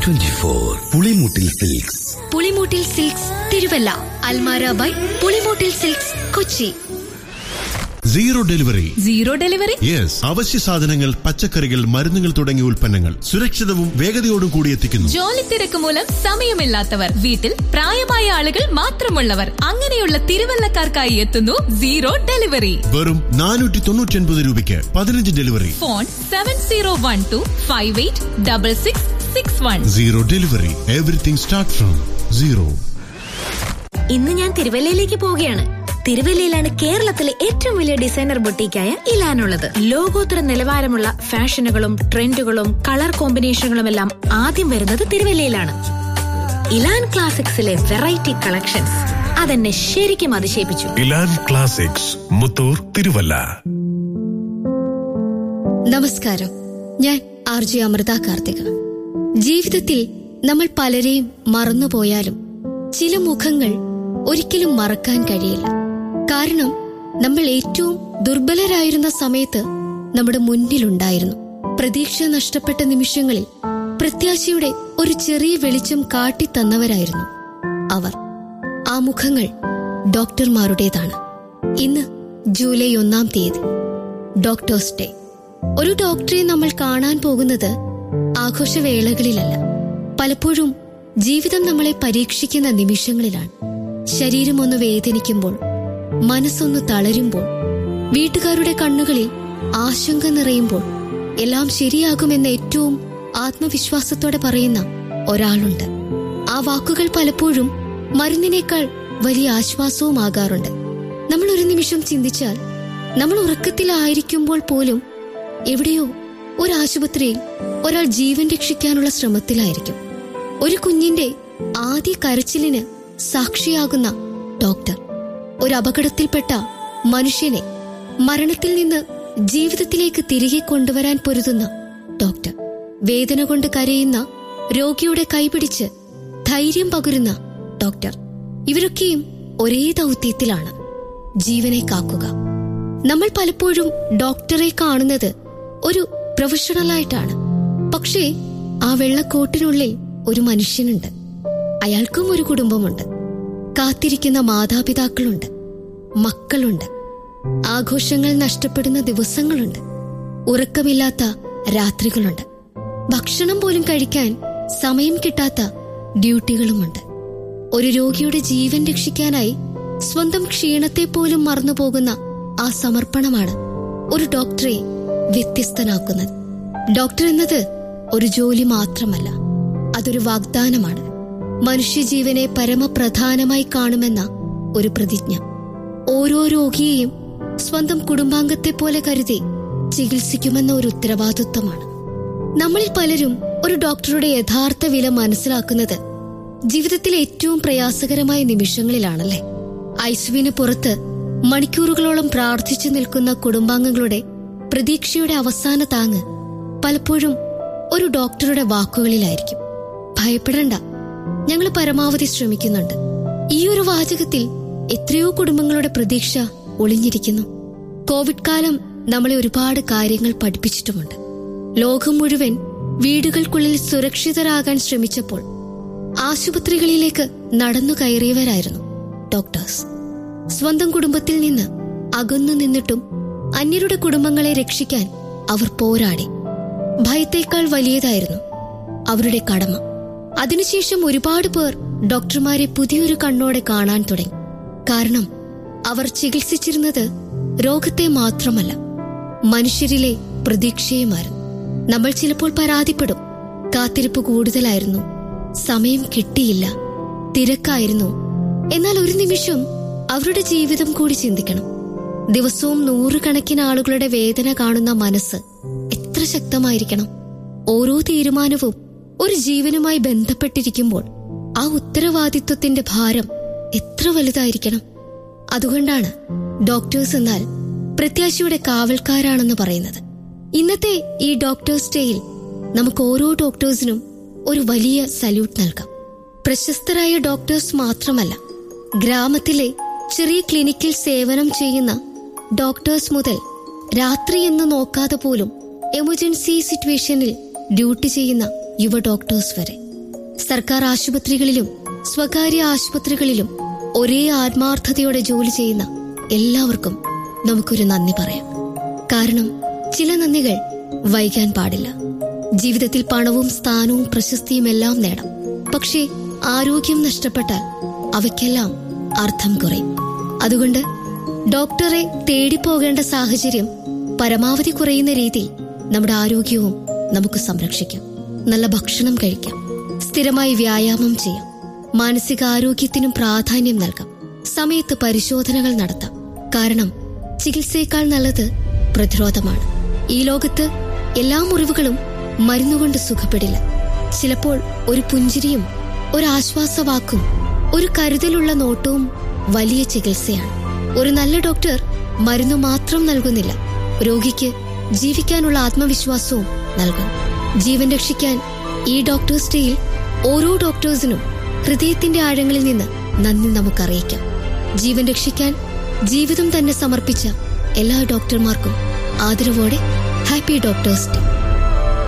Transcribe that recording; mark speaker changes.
Speaker 1: twenty four Pulimoottil silks
Speaker 2: Pulimoottil silks Thiruvalla അൽമാര by Pulimoottil silks Kochi
Speaker 3: zero delivery
Speaker 4: zero delivery
Speaker 3: yes അവശ്യ സാധനങ്ങൾ പച്ചക്കറികൾ മരുന്നുകൾ തുടങ്ങിയ ഉൽപ്പന്നങ്ങൾ സുരക്ഷിതവും വേഗതയോടും കൂടി എത്തിക്കുന്നു
Speaker 4: ജോലി തിരക്ക് മൂലം സമയമില്ലാത്തവർ വീട്ടിൽ പ്രായമായ ആളുകൾ മാത്രമുള്ളവർ അങ്ങനെയുള്ള തിരുവല്ലക്കാർക്കായി എത്തുന്നു സീറോ ഡെലിവറി
Speaker 3: വെറും നാനൂറ്റി തൊണ്ണൂറ്റി ഒൻപത് രൂപയ്ക്ക് പതിനഞ്ച് delivery
Speaker 4: phone seven zero one two five eight double six six one
Speaker 3: zero delivery everything start from zero
Speaker 5: ഇന്ന് ഞാൻ തിരുവല്ലയിലേക്ക് പോവുകയാണ് തിരുവല്ലയിലാണ് കേരളത്തിലെ ഏറ്റവും വലിയ ഡിസൈനർ ബൊട്ടീക്കായ ഇലാനുള്ളത് ലോകോത്തര നിലവാരമുള്ള ഫാഷനുകളും ട്രെൻഡുകളും കളർ കോമ്പിനേഷനുകളും എല്ലാം ആദ്യം വരുന്നത് തിരുവല്ലയിലാണ് ഇലാൻ ക്ലാസിക്സിലെ വെറൈറ്റി കളക്ഷൻസ് അതെന്നെ ശരിക്കും അതിശയിപ്പിച്ചു
Speaker 6: ഇലാൻ ക്ലാസിക്സ് മുത്തൂർ തിരുവല്ല
Speaker 2: നമസ്കാരം ഞാൻ ആർ ജെ അമൃത കാർത്തിക ജീവിതത്തിൽ നമ്മൾ പലരെയും മറന്നുപോയാലും ചില മുഖങ്ങൾ ഒരിക്കലും മറക്കാൻ കഴിയില്ല കാരണം നമ്മൾ ഏറ്റവും ദുർബലരായിരുന്ന സമയത്ത് നമ്മുടെ മുന്നിലുണ്ടായിരുന്നു പ്രതീക്ഷ നഷ്ടപ്പെട്ട നിമിഷങ്ങളിൽ പ്രത്യാശയുടെ ഒരു ചെറിയ വെളിച്ചം കാട്ടിത്തന്നവരായിരുന്നു അവർ ആ മുഖങ്ങൾ ഡോക്ടർമാരുടേതാണ് ഇന്ന് ജൂലൈ ഒന്നാം തീയതി ഡോക്ടേഴ്സ് ഡേ ഒരു ഡോക്ടറെ നമ്മൾ കാണാൻ പോകുന്നത് ആഘോഷവേളകളിലല്ല പലപ്പോഴും ജീവിതം നമ്മളെ പരീക്ഷിക്കുന്ന നിമിഷങ്ങളിലാണ് ശരീരം ഒന്ന് വേദനിക്കുമ്പോൾ മനസ്സൊന്ന് തളരുമ്പോൾ വീട്ടുകാരുടെ കണ്ണുകളിൽ ആശങ്ക നിറയുമ്പോൾ എല്ലാം ശരിയാകുമെന്ന് ഏറ്റവും ആത്മവിശ്വാസത്തോടെ പറയുന്ന ഒരാളുണ്ട് ആ വാക്കുകൾ പലപ്പോഴും മരുന്നിനേക്കാൾ വലിയ ആശ്വാസവുമാകാറുണ്ട് നമ്മൾ ഒരു നിമിഷം ചിന്തിച്ചാൽ നമ്മൾ ഉറക്കത്തിലായിരിക്കുമ്പോൾ പോലും എവിടെയോ ഒരു ആശുപത്രിയിൽ ഒരാൾ ജീവൻ രക്ഷിക്കാനുള്ള ശ്രമത്തിലായിരിക്കും ഒരു കുഞ്ഞിന്റെ ആദ്യ കരച്ചിലിന് സാക്ഷിയാകുന്ന ഡോക്ടർ ഒരു അപകടത്തിൽപ്പെട്ട മനുഷ്യനെ മരണത്തിൽ നിന്ന് ജീവിതത്തിലേക്ക് തിരികെ കൊണ്ടുവരാൻ പൊരുതുന്ന ഡോക്ടർ വേദന കൊണ്ട് കരയുന്ന രോഗിയുടെ കൈപിടിച്ച് ധൈര്യം പകരുന്ന ഡോക്ടർ ഇവരൊക്കെയും ഒരേ ദൗത്യത്തിലാണ് ജീവനെ കാക്കുക നമ്മൾ പലപ്പോഴും ഡോക്ടറെ കാണുന്നത് ഒരു പ്രൊഫഷണലായിട്ടാണ് പക്ഷേ ആ വെള്ളക്കോട്ടിനുള്ളിൽ ഒരു മനുഷ്യനുണ്ട് അയാൾക്കും ഒരു കുടുംബമുണ്ട് കാത്തിരിക്കുന്ന മാതാപിതാക്കളുണ്ട് മക്കളുണ്ട് ആഘോഷങ്ങൾ നഷ്ടപ്പെടുന്ന ദിവസങ്ങളുണ്ട് ഉറക്കമില്ലാത്ത രാത്രികളുണ്ട് ഭക്ഷണം പോലും കഴിക്കാൻ സമയം കിട്ടാത്ത ഡ്യൂട്ടികളുമുണ്ട് ഒരു രോഗിയുടെ ജീവൻ രക്ഷിക്കാനായി സ്വന്തം ക്ഷീണത്തെ പോലും മറന്നുപോകുന്ന ആ സമർപ്പണമാണ് ഒരു ഡോക്ടറെ വ്യത്യസ്തനാക്കുന്നത് ഡോക്ടർ എന്നത് ഒരു ജോലി മാത്രമല്ല അതൊരു വാഗ്ദാനമാണ് മനുഷ്യജീവനെ പരമപ്രധാനമായി കാണുമെന്ന ഒരു പ്രതിജ്ഞ ഓരോ രോഗിയെയും സ്വന്തം കുടുംബാംഗത്തെ പോലെ കരുതി ചികിത്സിക്കുമെന്ന ഒരു ഉത്തരവാദിത്വമാണ് നമ്മളിൽ പലരും ഒരു ഡോക്ടറുടെ യഥാർത്ഥ വില മനസ്സിലാക്കുന്നത് ജീവിതത്തിലെ ഏറ്റവും പ്രയാസകരമായ നിമിഷങ്ങളിലാണല്ലേ ഐസുവിന് പുറത്ത് മണിക്കൂറുകളോളം പ്രാർത്ഥിച്ചു നിൽക്കുന്ന കുടുംബാംഗങ്ങളുടെ പ്രതീക്ഷയുടെ അവസാന താങ്ങ് പലപ്പോഴും ഒരു ഡോക്ടറുടെ വാക്കുകളിലായിരിക്കും ഭയപ്പെടണ്ട ഞങ്ങൾ പരമാവധി ശ്രമിക്കുന്നുണ്ട് ഈ ഒരു വാചകത്തിൽ എത്രയോ കുടുംബങ്ങളുടെ പ്രതീക്ഷ ഒളിഞ്ഞിരിക്കുന്നു കോവിഡ് കാലം നമ്മളെ ഒരുപാട് കാര്യങ്ങൾ പഠിപ്പിച്ചിട്ടുമുണ്ട് ലോകം മുഴുവൻ വീടുകൾക്കുള്ളിൽ സുരക്ഷിതരാകാൻ ശ്രമിച്ചപ്പോൾ ആശുപത്രികളിലേക്ക് നടന്നു കയറിയവരായിരുന്നു ഡോക്ടേഴ്സ് സ്വന്തം കുടുംബത്തിൽ നിന്ന് അകന്നു നിന്നിട്ടും അന്യരുടെ കുടുംബങ്ങളെ രക്ഷിക്കാൻ അവർ പോരാടി ഭയത്തേക്കാൾ വലിയതായിരുന്നു അവരുടെ കടമ അതിനുശേഷം ഒരുപാട് പേർ ഡോക്ടർമാരെ പുതിയൊരു കണ്ണോടെ കാണാൻ തുടങ്ങി കാരണം അവർ ചികിത്സിച്ചിരുന്നത് രോഗത്തെ മാത്രമല്ല മനുഷ്യരിലെ പ്രതീക്ഷയുമായിരുന്നു നമ്മൾ ചിലപ്പോൾ പരാതിപ്പെടും കാത്തിരിപ്പ് കൂടുതലായിരുന്നു സമയം കിട്ടിയില്ല തിരക്കായിരുന്നു എന്നാൽ ഒരു നിമിഷം അവരുടെ ജീവിതം കൂടി ചിന്തിക്കണം ദിവസവും നൂറുകണക്കിന് ആളുകളുടെ വേദന കാണുന്ന മനസ്സ് എത്ര ശക്തമായിരിക്കണം ഓരോ തീരുമാനവും ഒരു ജീവനുമായി ബന്ധപ്പെട്ടിരിക്കുമ്പോൾ ആ ഉത്തരവാദിത്വത്തിന്റെ ഭാരം എത്ര വലുതായിരിക്കണം അതുകൊണ്ടാണ് ഡോക്ടേഴ്സ് എന്നാൽ പ്രത്യാശയുടെ കാവൽക്കാരാണെന്ന് പറയുന്നത് ഇന്നത്തെ ഈ ഡോക്ടേഴ്സ് ഡേയിൽ നമുക്ക് ഓരോ ഡോക്ടേഴ്സിനും ഒരു വലിയ സല്യൂട്ട് നൽകാം പ്രശസ്തരായ ഡോക്ടേഴ്സ് മാത്രമല്ല ഗ്രാമത്തിലെ ചെറിയ ക്ലിനിക്കിൽ സേവനം ചെയ്യുന്ന ഡോക്ടേഴ്സ് മുതൽ രാത്രി എന്ന് നോക്കാതെ പോലും എമർജൻസി സിറ്റുവേഷനിൽ ഡ്യൂട്ടി ചെയ്യുന്ന യുവ ഡോക്ടേഴ്സ് വരെ സർക്കാർ ആശുപത്രികളിലും സ്വകാര്യ ആശുപത്രികളിലും ഒരേ ആത്മാർത്ഥതയോടെ ജോലി ചെയ്യുന്ന എല്ലാവർക്കും നമുക്കൊരു നന്ദി പറയാം കാരണം ചില നന്ദികൾ വൈകാൻ പാടില്ല ജീവിതത്തിൽ പണവും സ്ഥാനവും പ്രശസ്തിയും എല്ലാം നേടാം പക്ഷേ ആരോഗ്യം നഷ്ടപ്പെട്ടാൽ അവയ്ക്കെല്ലാം അർത്ഥം കുറയും അതുകൊണ്ട് ഡോക്ടറെ തേടിപ്പോകേണ്ട സാഹചര്യം പരമാവധി കുറയുന്ന രീതിയിൽ നമ്മുടെ ആരോഗ്യവും നമുക്ക് സംരക്ഷിക്കാം നല്ല ഭക്ഷണം കഴിക്കാം സ്ഥിരമായി വ്യായാമം ചെയ്യാം മാനസികാരോഗ്യത്തിനും പ്രാധാന്യം നൽകാം സമയത്ത് പരിശോധനകൾ നടത്താം കാരണം ചികിത്സയേക്കാൾ നല്ലത് പ്രതിരോധമാണ് ഈ ലോകത്ത് എല്ലാ മുറിവുകളും മരുന്നുകൊണ്ട് സുഖപ്പെടില്ല ചിലപ്പോൾ ഒരു പുഞ്ചിരിയും ഒരു ആശ്വാസവാക്കും ഒരു കരുതലുള്ള നോട്ടവും വലിയ ചികിത്സയാണ് ഒരു നല്ല ഡോക്ടർ മരുന്നു മാത്രം നൽകുന്നില്ല രോഗിക്ക് ജീവിക്കാനുള്ള ആത്മവിശ്വാസവും നൽകും ജീവൻ രക്ഷിക്കാൻ ഈ ഡോക്ടേഴ്സ് ഡേയിൽ ഓരോ ഡോക്ടേഴ്സിനും ഹൃദയത്തിന്റെ ആഴങ്ങളിൽ നിന്ന് നന്ദി നമുക്കറിയിക്കാം ജീവൻ രക്ഷിക്കാൻ ജീവിതം തന്നെ സമർപ്പിച്ച എല്ലാ ഡോക്ടർമാർക്കും ആദരവോടെ ഹാപ്പി ഡോക്ടേഴ്സ് ഡേ